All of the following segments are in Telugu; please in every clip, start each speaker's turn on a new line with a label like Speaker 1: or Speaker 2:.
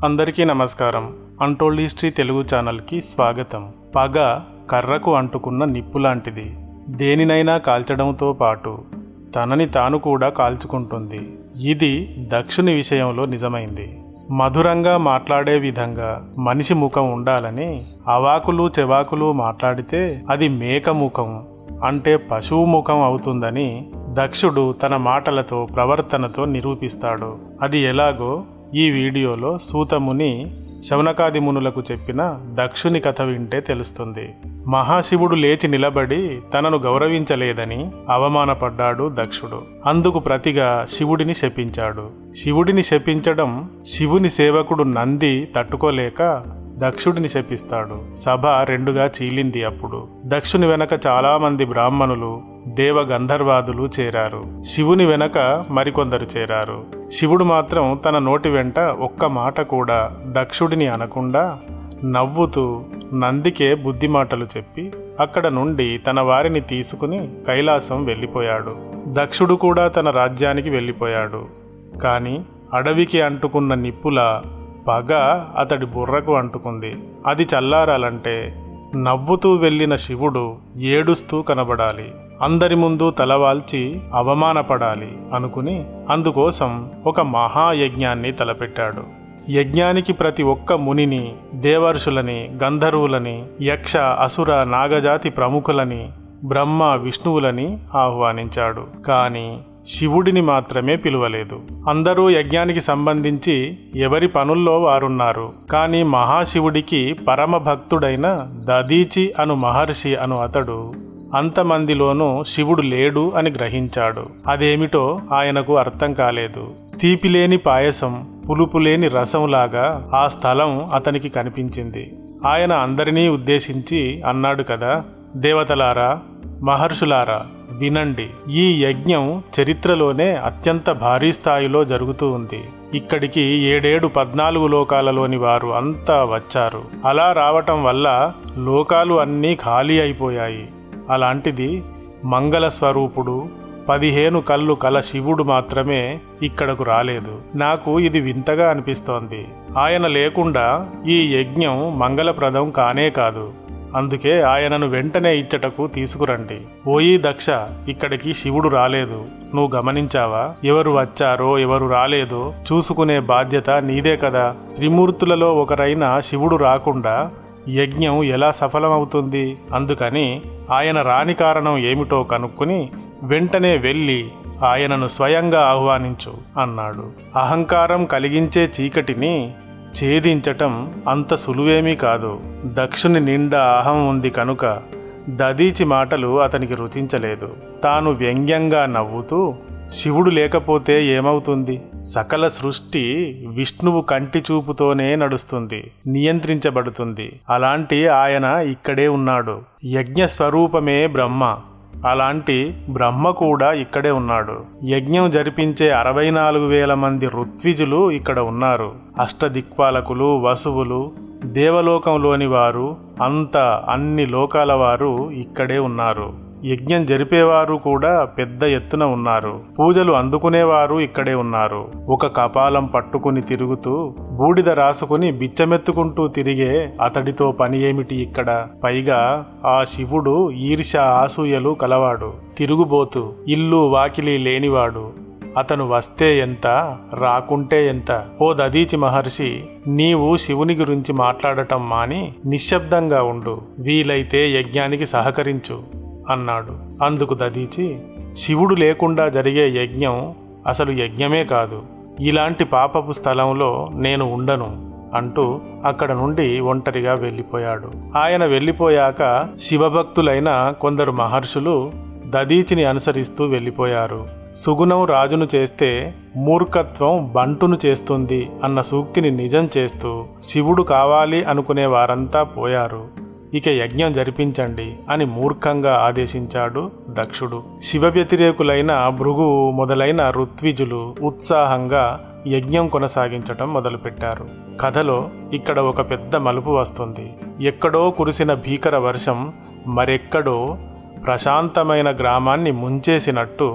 Speaker 1: అందరికీ నమస్కారం అంటోల్డ్ హిస్టరీ తెలుగు ఛానల్కి స్వాగతం పగ కర్రకు అంటుకున్న నిప్పు లాంటిది దేనినైనా కాల్చడంతో పాటు తనని తాను కూడా కాల్చుకుంటుంది ఇది దక్షుని విషయంలో నిజమైంది మధురంగా మాట్లాడే విధంగా మనిషి ముఖం ఉండాలని అవాకులు చెవాకులు మాట్లాడితే అది మేక ముఖం అంటే పశువు ముఖం అవుతుందని దక్షుడు తన మాటలతో ప్రవర్తనతో నిరూపిస్తాడు అది ఎలాగో ఈ వీడియోలో సూతముని శవనకాది మునులకు చెప్పిన దక్షుని కథ వింటే తెలుస్తుంది మహాశివుడు లేచి నిలబడి తనను గౌరవించలేదని అవమానపడ్డాడు దక్షుడు అందుకు ప్రతిగా శివుడిని శపించాడు శివుడిని శపించడం శివుని సేవకుడు నంది తట్టుకోలేక దక్షుడిని శపిస్తాడు సభ రెండుగా చీలింది అప్పుడు దక్షుని వెనక చాలా మంది బ్రాహ్మణులు దేవ గంధర్వాదులు చేరారు శివుని వెనక మరికొందరు చేరారు శివుడు మాత్రం తన నోటి వెంట ఒక్క మాట కూడా దక్షుడిని అనకుండా నవ్వుతూ నందికే బుద్ధి మాటలు చెప్పి అక్కడ నుండి తన వారిని తీసుకుని కైలాసం వెళ్ళిపోయాడు దక్షుడు కూడా తన రాజ్యానికి వెళ్ళిపోయాడు కానీ అడవికి అంటుకున్న నిప్పులా పగ అతడి బుర్రకు అంటుకుంది అది చల్లారాలంటే నవ్వుతూ వెళ్ళిన శివుడు ఏడుస్తూ కనబడాలి అందరి ముందు తలవాల్చి అవమానపడాలి అనుకుని అందుకోసం ఒక మహాయజ్ఞాన్ని తలపెట్టాడు యజ్ఞానికి ప్రతి ఒక్క మునిని దేవర్షులని గంధర్వులని యక్ష అసుర నాగజాతి ప్రముఖులని బ్రహ్మ విష్ణువులని ఆహ్వానించాడు కానీ శివుడిని మాత్రమే పిలువలేదు అందరూ యజ్ఞానికి సంబంధించి ఎవరి పనుల్లో వారున్నారు కానీ మహాశివుడికి పరమ భక్తుడైన దదీచి అను మహర్షి అను అతడు అంతమందిలోనూ శివుడు లేడు అని గ్రహించాడు అదేమిటో ఆయనకు అర్థం కాలేదు తీపిలేని పాయసం పులుపులేని రసంలాగా ఆ స్థలం అతనికి కనిపించింది ఆయన అందరినీ ఉద్దేశించి అన్నాడు కదా దేవతలారా మహర్షులారా వినండి ఈ యజ్ఞం చరిత్రలోనే అత్యంత భారీ స్థాయిలో జరుగుతూ ఉంది ఇక్కడికి ఏడేడు పద్నాలుగు లోకాలలోని వారు అంతా వచ్చారు అలా రావటం వల్ల లోకాలు అన్నీ ఖాళీ అయిపోయాయి అలాంటిది మంగళ స్వరూపుడు పదిహేను కళ్ళు కల శివుడు మాత్రమే ఇక్కడకు రాలేదు నాకు ఇది వింతగా అనిపిస్తోంది ఆయన లేకుండా ఈ యజ్ఞం మంగళప్రదం కానే కాదు అందుకే ఆయనను వెంటనే ఇచ్చటకు తీసుకురండి ఓయి దక్ష ఇక్కడికి శివుడు రాలేదు నువ్వు గమనించావా ఎవరు వచ్చారో ఎవరు రాలేదో చూసుకునే బాధ్యత నీదే కదా త్రిమూర్తులలో ఒకరైన శివుడు రాకుండా యజ్ఞం ఎలా సఫలమవుతుంది అందుకని ఆయన రాని కారణం ఏమిటో కనుక్కుని వెంటనే వెళ్ళి ఆయనను స్వయంగా ఆహ్వానించు అన్నాడు అహంకారం కలిగించే చీకటిని ఛేదించటం అంత సులువేమీ కాదు దక్షుని నిండా అహం ఉంది కనుక దదీచి మాటలు అతనికి రుచించలేదు తాను వ్యంగ్యంగా నవ్వుతూ శివుడు లేకపోతే ఏమవుతుంది సకల సృష్టి విష్ణువు కంటి చూపుతోనే నడుస్తుంది నియంత్రించబడుతుంది అలాంటి ఆయన ఇక్కడే ఉన్నాడు యజ్ఞ స్వరూపమే బ్రహ్మ అలాంటి బ్రహ్మ కూడా ఇక్కడే ఉన్నాడు యజ్ఞం జరిపించే అరవై నాలుగు వేల మంది ఋత్విజులు ఇక్కడ ఉన్నారు అష్టదిక్పాలకులు వసువులు దేవలోకంలోని వారు అంతా అన్ని లోకాల వారు ఇక్కడే ఉన్నారు యజ్ఞం జరిపేవారు కూడా పెద్ద ఎత్తున ఉన్నారు పూజలు అందుకునేవారు ఇక్కడే ఉన్నారు ఒక కపాలం పట్టుకుని తిరుగుతూ బూడిద రాసుకుని బిచ్చమెత్తుకుంటూ తిరిగే అతడితో పని ఏమిటి ఇక్కడ పైగా ఆ శివుడు ఈర్ష ఆసూయలు కలవాడు తిరుగుబోతు ఇల్లు వాకిలి లేనివాడు అతను వస్తే ఎంత రాకుంటే ఎంత ఓ దదీచి మహర్షి నీవు శివుని గురించి మాట్లాడటం మాని నిశ్శబ్దంగా ఉండు వీలైతే యజ్ఞానికి సహకరించు అన్నాడు అందుకు దదీచి శివుడు లేకుండా జరిగే యజ్ఞం అసలు యజ్ఞమే కాదు ఇలాంటి పాపపు స్థలంలో నేను ఉండను అంటూ అక్కడ నుండి ఒంటరిగా వెళ్ళిపోయాడు ఆయన వెళ్ళిపోయాక శివభక్తులైన కొందరు మహర్షులు దదీచిని అనుసరిస్తూ వెళ్ళిపోయారు సుగుణం రాజును చేస్తే మూర్ఖత్వం బంటును చేస్తుంది అన్న సూక్తిని నిజం చేస్తూ శివుడు కావాలి అనుకునే వారంతా పోయారు ఇక యజ్ఞం జరిపించండి అని మూర్ఖంగా ఆదేశించాడు దక్షుడు శివ వ్యతిరేకులైన భృగువు మొదలైన ఋత్విజులు ఉత్సాహంగా యజ్ఞం కొనసాగించటం మొదలుపెట్టారు కథలో ఇక్కడ ఒక పెద్ద మలుపు వస్తుంది ఎక్కడో కురిసిన భీకర వర్షం మరెక్కడో ప్రశాంతమైన గ్రామాన్ని ముంచేసినట్టు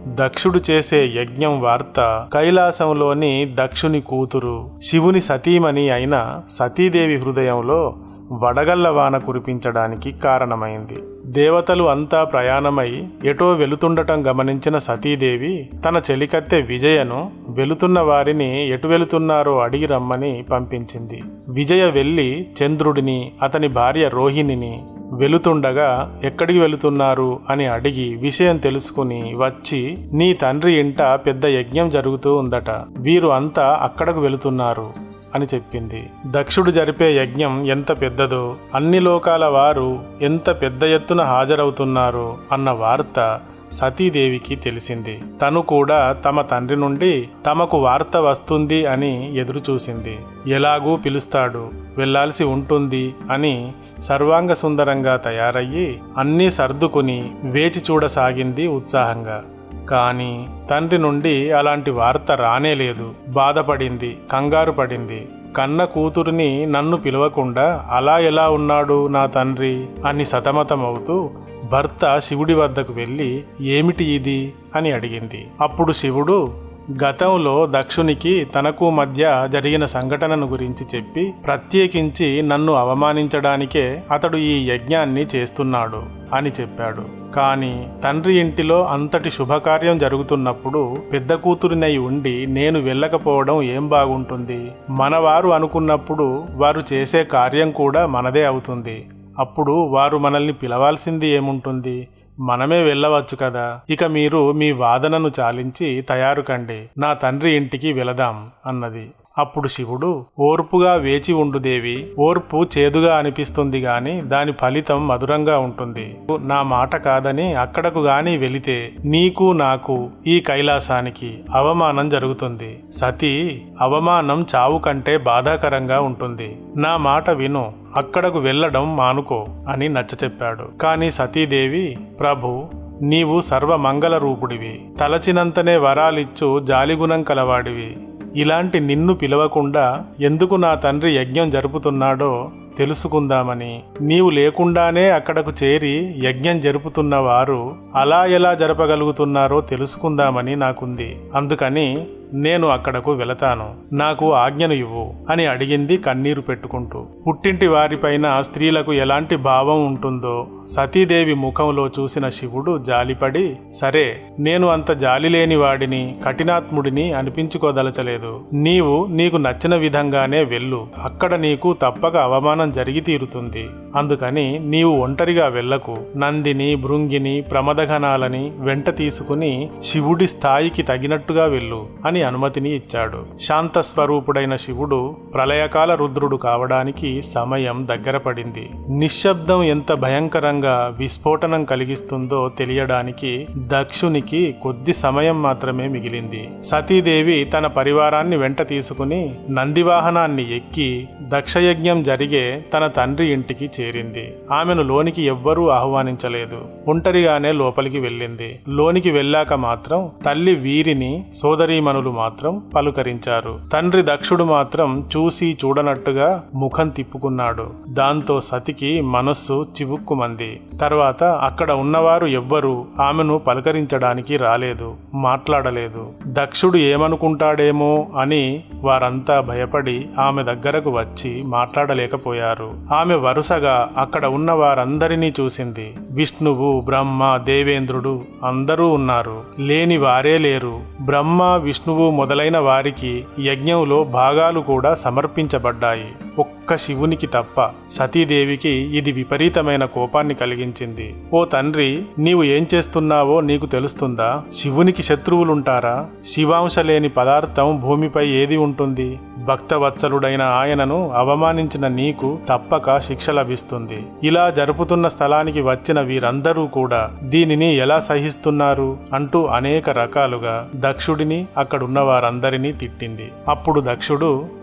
Speaker 1: దక్షుడు చేసే యజ్ఞం వార్త కైలాసంలోని దక్షుని కూతురు శివుని సతీమణి అయిన సతీదేవి హృదయంలో వడగళ్ల వాన కురిపించడానికి కారణమైంది దేవతలు అంతా ప్రయాణమై ఎటో వెళుతుండటం గమనించిన సతీదేవి తన చెలికత్తె విజయను వెళుతున్న వారిని ఎటు వెళుతున్నారో అడిగి రమ్మని పంపించింది విజయ వెళ్ళి చంద్రుడిని అతని భార్య రోహిణిని వెళుతుండగా ఎక్కడికి వెళుతున్నారు అని అడిగి విషయం తెలుసుకుని వచ్చి నీ తండ్రి ఇంట పెద్ద యజ్ఞం జరుగుతూ ఉందట వీరు అంతా అక్కడకు వెళుతున్నారు అని చెప్పింది దక్షుడు జరిపే యజ్ఞం ఎంత పెద్దదో అన్ని లోకాల వారు ఎంత పెద్ద ఎత్తున హాజరవుతున్నారో అన్న వార్త సతీదేవికి తెలిసింది తను కూడా తమ తండ్రి నుండి తమకు వార్త వస్తుంది అని ఎదురుచూసింది ఎలాగూ పిలుస్తాడు వెళ్లాల్సి ఉంటుంది అని సర్వాంగ సుందరంగా తయారయ్యి అన్నీ సర్దుకుని వేచి చూడసాగింది ఉత్సాహంగా కానీ తండ్రి నుండి అలాంటి వార్త రానేలేదు బాధపడింది కంగారు పడింది కన్న కూతురిని నన్ను పిలవకుండా అలా ఎలా ఉన్నాడు నా తండ్రి అని సతమతమవుతూ భర్త శివుడి వద్దకు వెళ్ళి ఏమిటి ఇది అని అడిగింది అప్పుడు శివుడు గతంలో దక్షునికి తనకు మధ్య జరిగిన సంఘటనను గురించి చెప్పి ప్రత్యేకించి నన్ను అవమానించడానికే అతడు ఈ యజ్ఞాన్ని చేస్తున్నాడు అని చెప్పాడు కానీ తండ్రి ఇంటిలో అంతటి శుభకార్యం జరుగుతున్నప్పుడు పెద్ద కూతురినై ఉండి నేను వెళ్ళకపోవడం ఏం బాగుంటుంది మనవారు అనుకున్నప్పుడు వారు చేసే కార్యం కూడా మనదే అవుతుంది అప్పుడు వారు మనల్ని పిలవాల్సింది ఏముంటుంది మనమే వెళ్ళవచ్చు కదా ఇక మీరు మీ వాదనను చాలించి తయారు కండి నా తండ్రి ఇంటికి వెళదాం అన్నది అప్పుడు శివుడు ఓర్పుగా వేచి ఉండు దేవి ఓర్పు చేదుగా అనిపిస్తుంది గాని దాని ఫలితం మధురంగా ఉంటుంది నా మాట కాదని అక్కడకు గాని వెళితే నీకు నాకు ఈ కైలాసానికి అవమానం జరుగుతుంది సతీ అవమానం చావు కంటే బాధాకరంగా ఉంటుంది నా మాట విను అక్కడకు వెళ్ళడం మానుకో అని నచ్చచెప్పాడు కాని సతీదేవి ప్రభు నీవు సర్వమంగళ రూపుడివి తలచినంతనే వరాలిచ్చు జాలిగుణం కలవాడివి ఇలాంటి నిన్ను పిలవకుండా ఎందుకు నా తండ్రి యజ్ఞం జరుపుతున్నాడో తెలుసుకుందామని నీవు లేకుండానే అక్కడకు చేరి యజ్ఞం జరుపుతున్న వారు అలా ఎలా జరపగలుగుతున్నారో తెలుసుకుందామని నాకుంది అందుకని నేను అక్కడకు వెళతాను నాకు ఆజ్ఞను ఇవ్వు అని అడిగింది కన్నీరు పెట్టుకుంటూ పుట్టింటి వారిపైన స్త్రీలకు ఎలాంటి భావం ఉంటుందో సతీదేవి ముఖంలో చూసిన శివుడు జాలిపడి సరే నేను అంత జాలి లేని వాడిని కఠినాత్ముడిని అనిపించుకోదలచలేదు నీవు నీకు నచ్చిన విధంగానే వెళ్ళు అక్కడ నీకు తప్పక అవమానం జరిగి తీరుతుంది అందుకని నీవు ఒంటరిగా వెళ్లకు నందిని భృంగిని ప్రమదఘనాలని వెంట తీసుకుని శివుడి స్థాయికి తగినట్టుగా వెళ్ళు అని అనుమతిని ఇచ్చాడు శాంత స్వరూపుడైన శివుడు ప్రళయకాల రుద్రుడు కావడానికి సమయం దగ్గర పడింది నిశ్శబ్దం ఎంత భయంకరంగా విస్ఫోటనం కలిగిస్తుందో తెలియడానికి దక్షునికి కొద్ది సమయం మాత్రమే మిగిలింది సతీదేవి తన పరివారాన్ని వెంట తీసుకుని నందివాహనాన్ని ఎక్కి దక్షయజ్ఞం జరిగే తన తండ్రి ఇంటికి చేరింది ఆమెను లోనికి ఎవ్వరూ ఆహ్వానించలేదు ఒంటరిగానే లోపలికి వెళ్ళింది లోనికి వెళ్ళాక మాత్రం తల్లి వీరిని సోదరీమణులు మాత్రం పలుకరించారు తండ్రి దక్షుడు మాత్రం చూసి చూడనట్టుగా ముఖం తిప్పుకున్నాడు దాంతో సతికి మనస్సు చివుక్కుమంది తర్వాత అక్కడ ఉన్నవారు ఎవ్వరూ ఆమెను పలకరించడానికి రాలేదు మాట్లాడలేదు దక్షుడు ఏమనుకుంటాడేమో అని వారంతా భయపడి ఆమె దగ్గరకు వచ్చి మాట్లాడలేకపోయారు ఆమె వరుసగా అక్కడ ఉన్న వారందరినీ చూసింది విష్ణువు బ్రహ్మ దేవేంద్రుడు అందరూ ఉన్నారు లేని వారే లేరు బ్రహ్మ విష్ణువు మొదలైన వారికి యజ్ఞంలో భాగాలు కూడా సమర్పించబడ్డాయి ఒక్క శివునికి తప్ప సతీదేవికి ఇది విపరీతమైన కోపాన్ని కలిగించింది ఓ తండ్రి నీవు ఏం చేస్తున్నావో నీకు తెలుస్తుందా శివునికి శత్రువులుంటారా శివాంశ లేని పదార్థం భూమిపై ఏది ఉంటుంది భక్తవత్సలుడైన ఆయనను అవమానించిన నీకు తప్పక శిక్ష లభిస్తుంది ఇలా జరుపుతున్న స్థలానికి వచ్చిన వీరందరూ కూడా దీనిని ఎలా సహిస్తున్నారు అంటూ అనేక రకాలుగా దక్షుడిని అక్కడున్న వారందరినీ తిట్టింది అప్పుడు దక్షుడు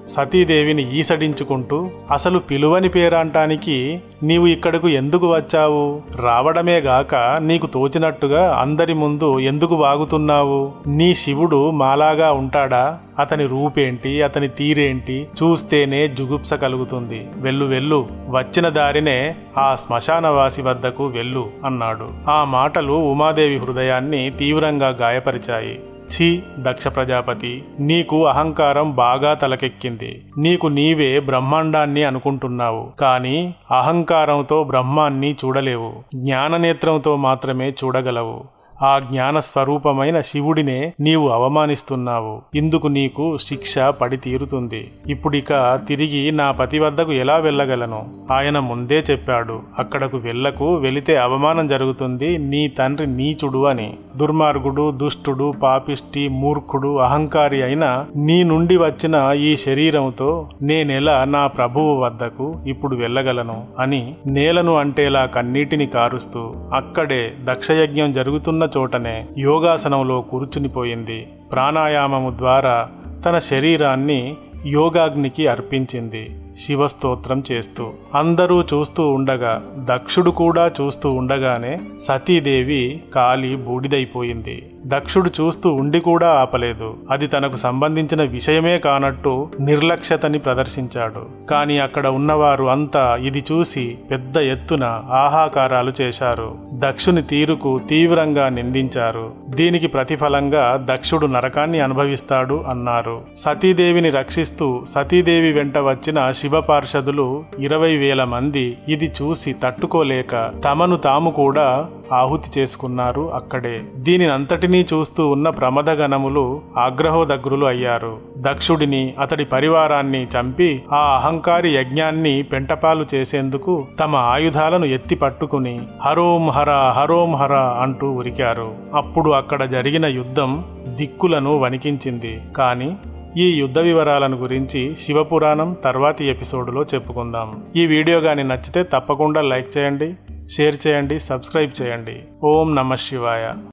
Speaker 1: సతీదేవిని ఈసడించుకుంటూ అసలు పిలువని పేరంటానికి నీవు ఇక్కడకు ఎందుకు వచ్చావు రావడమే గాక నీకు తోచినట్టుగా అందరి ముందు ఎందుకు వాగుతున్నావు నీ శివుడు మాలాగా ఉంటాడా అతని రూపేంటి అతని తీరేంటి చూస్తేనే జుగుప్స కలుగుతుంది వెళ్ళు వెళ్ళు వచ్చిన దారినే ఆ శ్మశానవాసి వద్దకు వెళ్ళు అన్నాడు ఆ మాటలు ఉమాదేవి హృదయాన్ని తీవ్రంగా గాయపరిచాయి ఛీ దక్ష ప్రజాపతి నీకు అహంకారం బాగా తలకెక్కింది నీకు నీవే బ్రహ్మాండాన్ని అనుకుంటున్నావు కానీ అహంకారంతో బ్రహ్మాన్ని చూడలేవు జ్ఞాననేత్రంతో మాత్రమే చూడగలవు ఆ జ్ఞాన స్వరూపమైన శివుడినే నీవు అవమానిస్తున్నావు ఇందుకు నీకు శిక్ష పడి తీరుతుంది ఇప్పుడిక తిరిగి నా పతి వద్దకు ఎలా వెళ్ళగలను ఆయన ముందే చెప్పాడు అక్కడకు వెళ్ళకు వెళితే అవమానం జరుగుతుంది నీ తండ్రి నీచుడు అని దుర్మార్గుడు దుష్టుడు పాపిష్టి మూర్ఖుడు అహంకారి అయిన నీ నుండి వచ్చిన ఈ శరీరంతో నేనెలా నా ప్రభువు వద్దకు ఇప్పుడు వెళ్ళగలను అని నేలను అంటేలా కన్నీటిని కారుస్తూ అక్కడే దక్షయజ్ఞం జరుగుతున్న చోటనే యోగాసనంలో కూర్చునిపోయింది ప్రాణాయామము ద్వారా తన శరీరాన్ని యోగాగ్నికి అర్పించింది శివస్తోత్రం చేస్తూ అందరూ చూస్తూ ఉండగా దక్షుడు కూడా చూస్తూ ఉండగానే సతీదేవి కాలి బూడిదైపోయింది దక్షుడు చూస్తూ ఉండి కూడా ఆపలేదు అది తనకు సంబంధించిన విషయమే కానట్టు నిర్లక్ష్యతని ప్రదర్శించాడు కానీ అక్కడ ఉన్నవారు అంతా ఇది చూసి పెద్ద ఎత్తున ఆహాకారాలు చేశారు దక్షుని తీరుకు తీవ్రంగా నిందించారు దీనికి ప్రతిఫలంగా దక్షుడు నరకాన్ని అనుభవిస్తాడు అన్నారు సతీదేవిని రక్షిస్తూ సతీదేవి వెంట వచ్చిన శివ పార్షదులు ఇరవై వేల మంది ఇది చూసి తట్టుకోలేక తమను తాము కూడా ఆహుతి చేసుకున్నారు అక్కడే దీనినంతటినీ చూస్తూ ఉన్న ప్రమదగణములు ఆగ్రహోదగ్రులు అయ్యారు దక్షుడిని అతడి పరివారాన్ని చంపి ఆ అహంకారి యజ్ఞాన్ని పెంటపాలు చేసేందుకు తమ ఆయుధాలను ఎత్తి పట్టుకుని హరోం హర హరోం హర అంటూ ఉరికారు అప్పుడు అక్కడ జరిగిన యుద్ధం దిక్కులను వణికించింది కానీ ఈ యుద్ధ వివరాలను గురించి శివపురాణం తర్వాతి ఎపిసోడులో చెప్పుకుందాం ఈ వీడియో గాని నచ్చితే తప్పకుండా లైక్ చేయండి షేర్ చేయండి సబ్స్క్రైబ్ చేయండి ఓం నమ శివాయ